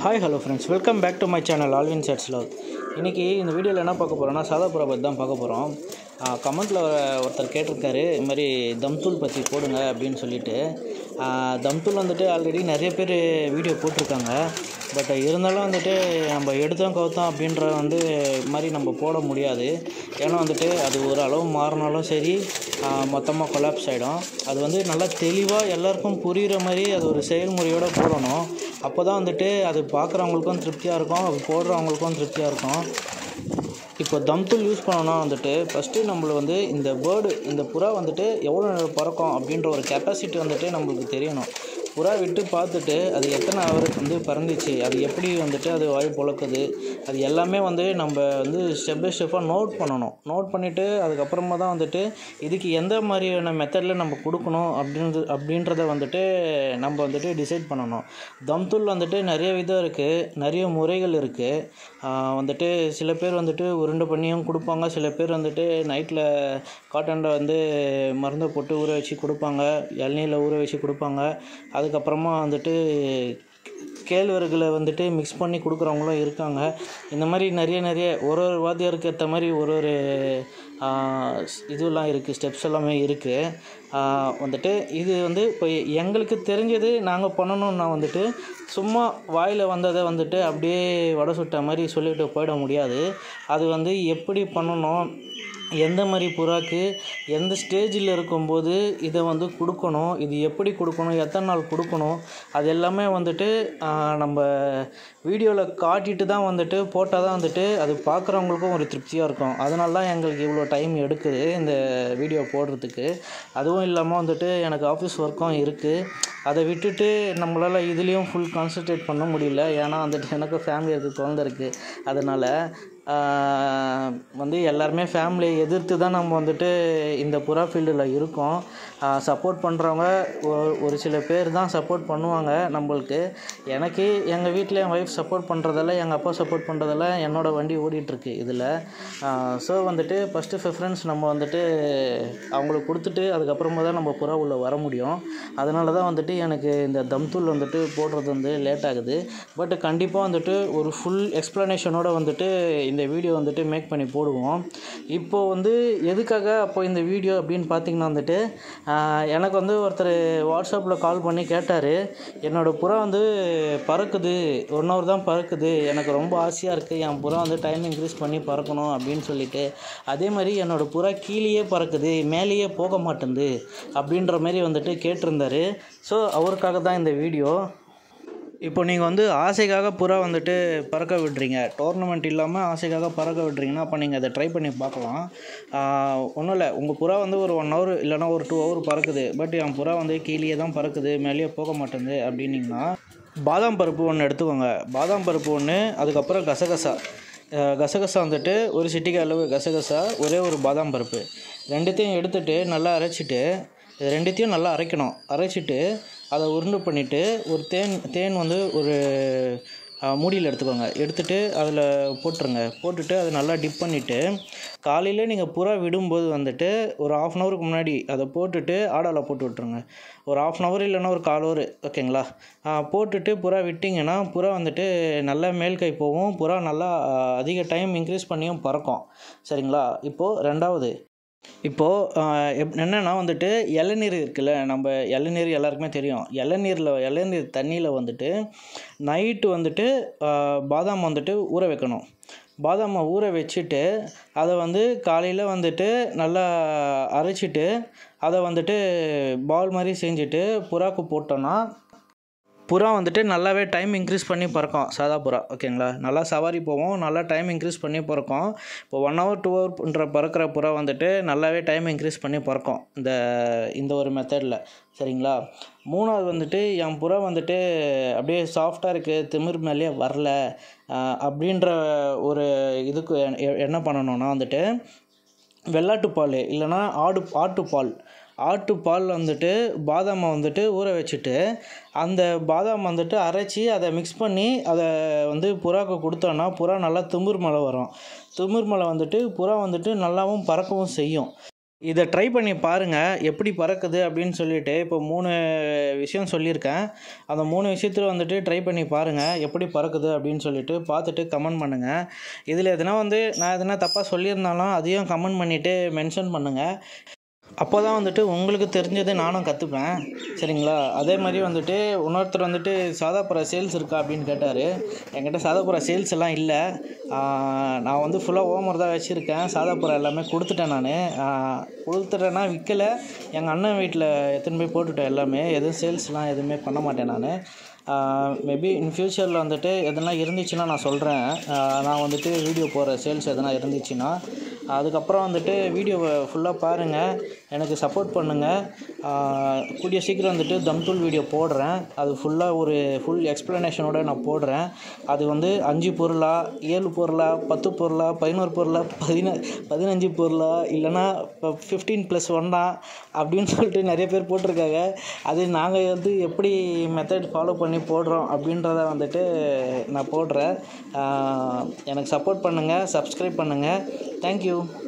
hi hello friends welcome back to my channel Alvin sets love இன்றைக்கி இந்த வீடியோவில் என்ன பார்க்க போகிறோம்னா சாதாபுரா பற்றி தான் பார்க்க போகிறோம் கமெண்ட்டில் ஒருத்தர் கேட்டிருக்காரு இது மாதிரி தம்தூள் பற்றி போடுங்க அப்படின்னு சொல்லிட்டு ஆஹ் தம்தூள் வந்துட்டு ஆல்ரெடி நிறைய பேர் வீடியோ போட்டிருக்காங்க பட் இருந்தாலும் வந்துட்டு நம்ம எடுத்தோம் கவுத்தோம் அப்படின்ற வந்து மாதிரி நம்ம போட முடியாது ஏன்னா வந்துட்டு அது ஒரு அளவு மாறினாலும் சரி மொத்தமாக கொலாப்ஸ் ஆகிடும் அது வந்து நல்லா தெளிவாக எல்லாருக்கும் புரிகிற மாதிரி அது ஒரு செயல்முறையோடு போடணும் அப்போ தான் வந்துட்டு அது பார்க்குறவங்களுக்கும் திருப்தியாக இருக்கும் அது போடுறவங்களுக்கும் திருப்தியாக இருக்கும் இப்போ தம்தூள் யூஸ் பண்ணோன்னா வந்துட்டு ஃபஸ்ட்டு நம்மள வந்து இந்த பேர்டு இந்த புறா வந்துட்டு எவ்வளோ நேரம் பறக்கும் அப்படின்ற ஒரு கெப்பாசிட்டி வந்துட்டு நம்மளுக்கு தெரியணும் புறா விட்டு பார்த்துட்டு அது எத்தனை ஹவருக்கு வந்து பறந்துச்சு அது எப்படி வந்துட்டு அது வாய் பொழக்குது அது எல்லாமே வந்து நம்ம வந்து ஸ்டெப் பை ஸ்டெப்பாக நோட் பண்ணணும் நோட் பண்ணிவிட்டு அதுக்கப்புறமா தான் வந்துட்டு இதுக்கு எந்த மாதிரியான மெத்தடில் நம்ம கொடுக்கணும் அப்படின்றது அப்படின்றத வந்துட்டு நம்ம வந்துட்டு டிசைட் பண்ணணும் தம்தூள் வந்துட்டு நிறைய விதம் இருக்குது நிறைய முறைகள் இருக்குது வந்துட்டு சில பேர் வந்துட்டு உருண்டை பண்ணியும் கொடுப்பாங்க சில பேர் வந்துட்டு நைட்டில் காட்டனில் வந்து மருந்தை போட்டு ஊற வச்சு கொடுப்பாங்க இளநீரில் ஊற வச்சு கொடுப்பாங்க அதுக்கப்புறமா வந்துட்டு கேழ்வரகுல வந்துட்டு மிக்ஸ் பண்ணி கொடுக்குறவங்களும் இருக்காங்க இந்த மாதிரி நிறைய நிறைய ஒரு ஒரு வாத்தியாருக்கு ஏற்ற மாதிரி ஒரு ஒரு ஆஹ், இதுவெல்லாம் இருக்குது ஸ்டெப்ஸ் எல்லாமே இருக்குது வந்துட்டு இது வந்து இப்போ எங்களுக்கு தெரிஞ்சது நாங்கள் பண்ணணும்னா வந்துட்டு சும்மா வாயில் வந்ததை வந்துட்டு அப்படியே வடை சுட்ட மாதிரி சொல்லிட்டு போயிட முடியாது அது வந்து எப்படி பண்ணணும் எந்த மாதிரி புறாக்கு எந்த ஸ்டேஜில் இருக்கும்போது இதை வந்து கொடுக்கணும் இது எப்படி கொடுக்கணும் எத்தனை நாள் கொடுக்கணும் அது எல்லாமே வந்துட்டு ஆஹ், நம்ம வீடியோவில் காட்டிட்டு தான் வந்துட்டு போட்டால் தான் வந்துட்டு அது பார்க்குறவங்களுக்கும் ஒரு திருப்தியாக இருக்கும் அதனால தான் எங்களுக்கு இவ்வளோ டைம் எடுக்குது இந்த வீடியோ போடுறதுக்கு அதுவும் இல்லாமல் வந்துட்டு எனக்கு ஆஃபீஸ் ஒர்க்கும் இருக்குது அதை விட்டுட்டு நம்மளால் இதுலேயும் ஃபுல் கான்சன்ட்ரேட் பண்ண முடியல ஏன்னா வந்துட்டு எனக்கு ஃபேமிலி இருக்குது குழந்த இருக்குது அதனால் ஆஹ், வந்து எல்லாருமே ஃபேமிலியை எதிர்த்து தான் நம்ம வந்துட்டு இந்த புறா ஃபீல்டில் இருக்கோம் சப்போர்ட் பண்ணுறவங்க ஒரு சில பேர் தான் சப்போர்ட் பண்ணுவாங்க நம்மளுக்கு எனக்கு எங்கள் வீட்டில் என் ஒய்ஃப் சப்போர்ட் பண்ணுறதால எங்கள் அப்பா சப்போர்ட் பண்ணுறதால என்னோட வண்டி ஓடிட்டுருக்கு இதில் ஸோ வந்துட்டு ஃபஸ்ட்டு ப்ரிஃபரன்ஸ் நம்ம வந்துட்டு அவங்களுக்கு கொடுத்துட்டு அதுக்கப்புறமா தான் நம்ம புறா உள்ள வர முடியும் அதனால தான் வந்துட்டு எனக்கு இந்த தம்தூள் வந்துட்டு போடுறது வந்து லேட் ஆகுது பட் கண்டிப்பாக வந்துட்டு ஒரு ஃபுல் எக்ஸ்ப்ளனேஷனோட வந்துட்டு இந்த வீடியோ வந்துட்டு மேக் பண்ணி போடுவோம் இப்போது வந்து எதுக்காக அப்போ இந்த வீடியோ அப்படின்னு பார்த்தீங்கன்னா வந்துட்டு ஆஹ், எனக்கு வந்து ஒருத்தர் வாட்ஸ்அப்பில் கால் பண்ணி கேட்டார் என்னோடய புறா வந்து பறக்குது ஒன் ஹவர் தான் பறக்குது எனக்கு ரொம்ப ஆசையாக இருக்குது என் புறா வந்து டைம் இன்க்ரீஸ் பண்ணி பறக்கணும் அப்படின்னு சொல்லிட்டு அதே மாதிரி என்னோடய புறா கீழேயே பறக்குது மேலேயே போக மாட்டேங்குது அப்படின்ற மாதிரி வந்துட்டு கேட்டிருந்தாரு ஸோ அவருக்காக தான் இந்த வீடியோ இப்போ நீங்கள் வந்து ஆசைக்காக புறா வந்துட்டு பறக்க விடுறீங்க டோர்னமெண்ட் இல்லாமல் ஆசைக்காக பறக்க விடுறீங்கன்னா அப்போ நீங்கள் அதை ட்ரை பண்ணி பார்க்கலாம் ஒன்றும் இல்லை உங்கள் புறா வந்து ஒரு ஒன் ஹவர் இல்லைனா ஒரு டூ ஹவர் பறக்குது பட் என் புறா வந்து கீழே தான் பறக்குது மேலேயே போக மாட்டேங்குது அப்படின்னிங்கன்னா பாதாம் பருப்பு ஒன்று எடுத்துக்கோங்க பாதாம் பருப்பு ஒன்று அதுக்கப்புறம் கசகசா அஹ் கசகசா வந்துட்டு ஒரு சிட்டிகை அளவு கசகசா ஒரே ஒரு பாதாம் பருப்பு ரெண்டுத்தையும் எடுத்துட்டு நல்லா அரைச்சிட்டு இது ரெண்டுத்தையும் நல்லா அரைக்கணும் அரைச்சிட்டு அதை உருண்டை பண்ணிவிட்டு ஒரு தேன் தேன் வந்து ஒரு மூடியில் எடுத்துக்கோங்க எடுத்துட்டு அதில் போட்டுருங்க போட்டுட்டு அதை நல்லா டிப் பண்ணிவிட்டு காலையில் நீங்கள் புறா விடும்போது வந்துட்டு ஒரு ஆஃப் அன் ஹவருக்கு முன்னாடி அதை போட்டுட்டு ஆடாவில் போட்டு விட்ருங்க ஒரு ஆஃப் அன் ஹவர் இல்லைன்னா ஒரு கால் ஹவர் ஓகேங்களா ஆ, போட்டுட்டு புறா விட்டிங்கன்னா புறா வந்துட்டு நல்லா மேல் கை போகும் புறா நல்லா ஆ, அதிக டைம் இன்க்ரீஸ் பண்ணியும் பறக்கும் சரிங்களா இப்போது ரெண்டாவது இப்போது என்னென்னா வந்துட்டு இளநீர் இருக்குல்ல நம்ம இளநீர் எல்லாருக்குமே தெரியும் இளநீரில் இளநீர் தண்ணியில் வந்துட்டு நைட்டு வந்துட்டு ஆஹ், பாதாம் வந்துட்டு ஊற வைக்கணும் பாதாமை ஊற வச்சுட்டு அதை வந்து காலையில் வந்துட்டு நல்லா அரைச்சிட்டு அதை வந்துட்டு பால் மாதிரி செஞ்சுட்டு புறாக்கு போட்டோன்னா புறா வந்துட்டு நல்லாவே டைம் இன்க்ரீஸ் பண்ணி பறக்கும் சாதா புறா ஓகேங்களா நல்லா சவாரி போவோம் நல்லா டைம் இன்க்ரீஸ் பண்ணி பறக்கும் இப்போ ஒன் ஹவர் டூ ஹவர்ன்ற பறக்கிற புறா வந்துட்டு நல்லாவே டைம் இன்க்ரீஸ் பண்ணி பறக்கும் இந்த இந்த ஒரு மெத்தடில் சரிங்களா மூணாவது வந்துட்டு என் புறா வந்துட்டு அப்படியே சாஃப்டாக இருக்குது திமிர் மேலேயே வரல ஆஹ், அப்படின்ற ஒரு இதுக்கு எ- என்ன பண்ணணும்னா வந்துட்டு வெள்ளாட்டுப்பால் இல்லைன்னா ஆடு ஆட்டுப்பால் ஆட்டுப்பால் வந்துட்டு பாதாமை வந்துட்டு ஊற வச்சுட்டு அந்த பாதாம் வந்துட்டு அரைச்சி அதை மிக்ஸ் பண்ணி அதை வந்து புறாக்கு கொடுத்தோன்னா புறா நல்லா திமிர் மலை வரும் திமிர் மலை வந்துட்டு புறா வந்துட்டு நல்லாவும் பறக்கவும் செய்யும் இதை ட்ரை பண்ணி பாருங்கள் எப்படி பறக்குது அப்படின்னு சொல்லிட்டு இப்போ மூணு விஷயம் சொல்லியிருக்கேன் அந்த மூணு விஷயத்தில் வந்துட்டு ட்ரை பண்ணி பாருங்கள் எப்படி பறக்குது அப்படின்னு சொல்லிட்டு பார்த்துட்டு கமெண்ட் பண்ணுங்கள் இதில் எதனா வந்து நான் எதனா தப்பாக சொல்லியிருந்தாலும் அதையும் கமெண்ட் பண்ணிவிட்டு மென்ஷன் பண்ணுங்கள் அப்போ தான் வந்துட்டு உங்களுக்கு தெரிஞ்சதை நானும் கற்றுப்பேன் சரிங்களா அதே மாதிரி வந்துட்டு இன்னொருத்தர் வந்துட்டு சாதாப்புற சேல்ஸ் இருக்கா அப்படின்னு கேட்டார் என்கிட்ட சாதாப்புற சேல்ஸ் எல்லாம் இல்லை ஆஹ் நான் வந்து ஃபுல்லாக ஓமர் தான் வச்சுருக்கேன் சாதாப்புற எல்லாமே கொடுத்துட்டேன் நான் கொடுத்துட்டேன்னா விற்கலை எங்கள் அண்ணன் வீட்டில் எத்தனை போய் போட்டுட்டேன் எல்லாமே எதுவும் சேல்ஸ்லாம் எதுவுமே பண்ண மாட்டேன் நான் மேபி இன் ஃப்யூச்சரில் வந்துட்டு எதனா இருந்துச்சுன்னா நான் சொல்கிறேன் நான் வந்துட்டு வீடியோ போகிற சேல்ஸ் எதனா இருந்துச்சுன்னா அதுக்கப்புறம் வந்துட்டு வீடியோவை ஃபுல்லாக பாருங்கள் எனக்கு சப்போர்ட் பண்ணுங்கள் கூடிய சீக்கிரம் வந்துட்டு தம்தூள் வீடியோ போடுறேன் அது ஃபுல்லாக ஒரு ஃபுல் எக்ஸ்ப்ளனேஷனோட நான் போடுறேன் அது வந்து அஞ்சு பொருளா ஏழு பொருளா பத்து பொருளா பதினோரு பொருளா பதின பதினஞ்சு பொருளா இல்லைன்னா இப்போ ஃபிஃப்டீன் ப்ளஸ் ஒன்னா அப்படின்னு சொல்லிட்டு நிறைய பேர் போட்டிருக்காங்க அது நாங்கள் வந்து எப்படி மெத்தட் ஃபாலோ பண்ணி போடுறோம் அப்படின்றத வந்துட்டு நான் போடுறேன் ஆஹ் எனக்கு சப்போர்ட் பண்ணுங்கள் சப்ஸ்கிரைப் பண்ணுங்கள் தேங்க்யூ